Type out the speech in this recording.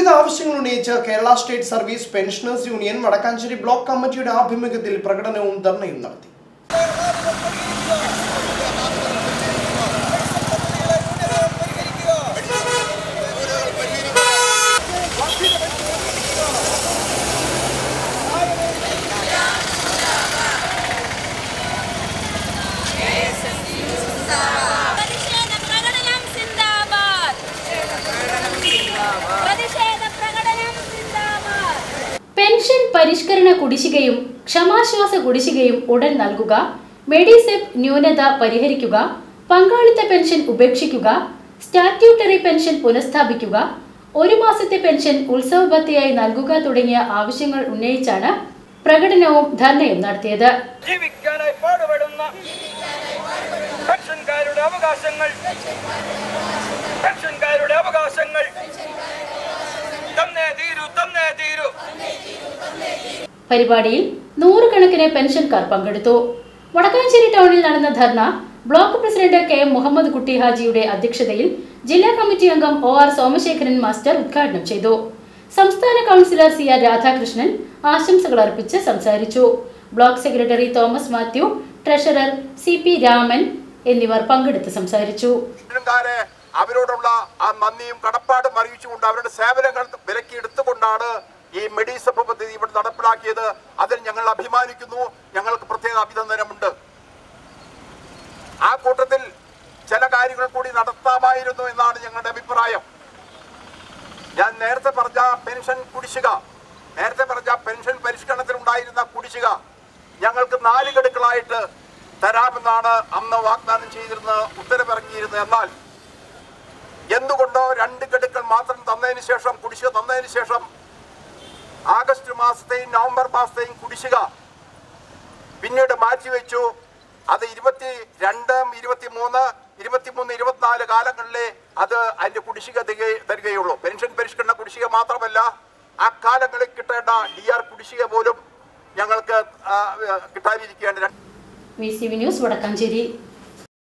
വിവിധ ആവശ്യങ്ങൾ ഉന്നയിച്ച് Kerala state service pensioners union Vadakkanchery block കമ്മിറ്റിയുടെ ആഭിമുഖ്യത്തിൽ പ്രകടനവും ധർണയും നടത്തി പ്രതിഷേധ പ്രകടനം സിന്ദാബാദ് പ്രതിഷേധ പ്രകടനം സിന്ദാബാദ് പെൻഷൻ പരിഷ്കരണ കുടിശ്ശികയും ക്ഷമാശ്വാസ കുടിശ്ശികയും ഉടൻ നൽകുക മെഡിസെപ് ന്യൂനത പരിഹരിക്കുക പങ്കാളിത്ത പെൻഷൻ ഉപേക്ഷിക്കുക സ്റ്റാറ്റ്യൂട്ടറി പെൻഷൻ പുനഃസ്ഥാപിക്കുക ഒരു മാസത്തെ പെൻഷൻ ഉത്സവ ഭത്തയായി നൽകുക തുടങ്ങിയ ആവശ്യങ്ങൾ ഉന്നയിച്ചാണ് പ്രകടനവും ധർണയും നടത്തിയത് ജീവിക്കാനായി പാടുപെടുന്ന പെൻഷൻകാരുടെ അവകാശങ്ങൾ പെൻഷൻകാരുടെ അവകാശങ്ങൾ തന്നേ തീരൂ തന്നേ തീരൂ പരിപാടിയിൽ നൂറുകണക്കിന് പെൻഷൻകാർ പങ്കെടുത്തു വടക്കാഞ്ചേരി ടൗണിൽ നടന്ന ധർണ block president K M Muhammad Kutty ഹാജിയുടെ അധ്യക്ഷതയിൽ ജില്ലാ കമ്മിറ്റി അംഗം ഒ ആർ സോമശേഖരൻ മാസ്റ്റർ ഉദ്ഘാടനം ചെയ്തു സംസ്ഥാന കൗൺസിലർ സി ആർ രാധാകൃഷ്ണൻ ആശംസകൾ അർപ്പിച്ച് സംസാരിച്ചു block secretary Thomas Mathew treasurer C P Raman എന്നിവർ പങ്കെടുത്ത് സംസാരിച്ചു പെൻഷൻകാരെ അവരോടുള്ള ആ നന്ദിയും കടപ്പാടും അറിയിച്ചുകൊണ്ട് അവരുടെ സേവനങ്ങൾ വിലക്കി എടുത്തുകൊണ്ടാണ് ഈ മെഡിസപ്പ് പദ്ധതി ഇവിടെ നടപ്പിലാക്കിയത് അതിൽ ഞങ്ങൾ അഭിമാനിക്കുന്നു ഞങ്ങൾക്ക് പ്രത്യേക അഭിനന്ദനമുണ്ട് ആ കൂട്ടത്തിൽ ചില കാര്യങ്ങൾ കൂടി നടത്താമായിരുന്നു എന്നാണ് ഞങ്ങളുടെ അഭിപ്രായം ഞാൻ നേരത്തെ പറഞ്ഞ പെൻഷൻ കുടിശ്ശിക നേരത്തെ പറഞ്ഞ പെൻഷൻ പരിഷ്കരണത്തിലുണ്ടായിരുന്ന കുടിശ്ശിക ഞങ്ങൾക്ക് നാല് ഗഡുക്കളായിട്ട് തരാമെന്നാണ് അന്ന് വാഗ്ദാനം ചെയ്തിരുന്നത് ഉത്തരവിറക്കിയിരുന്നത് എന്നാൽ എന്തുകൊണ്ടോ രണ്ട് ഗഡുക്കൾ മാത്രം തന്നതിന് ശേഷം കുടിശ്ശിക തന്നതിന് ശേഷം ആഗസ്റ്റ് മാസത്തെയും നവംബർ മാസത്തെയും കുടിശ്ശിക പിന്നീട് മാറ്റിവെച്ചു അത് ഇരുപത്തി രണ്ട് ഇരുപത്തി മൂന്ന് ഇരുപത്തിമൂന്ന് ഇരുപത്തിനാല് കാലങ്ങളിലെ അത് അതിന്റെ കുടിശ്ശിക തിക- തരികയുള്ളൂ പെൻഷൻ പരിഷ്കരണ കുടിശ്ശിക മാത്രമല്ല ആ കാലങ്ങളിൽ കിട്ടേണ്ട ഡി ആർ കുടിശ്ശിക പോലും ഞങ്ങൾക്ക് ആ, കിട്ടാനിരിക്കുകയാണ് V C V news Vadakkanchery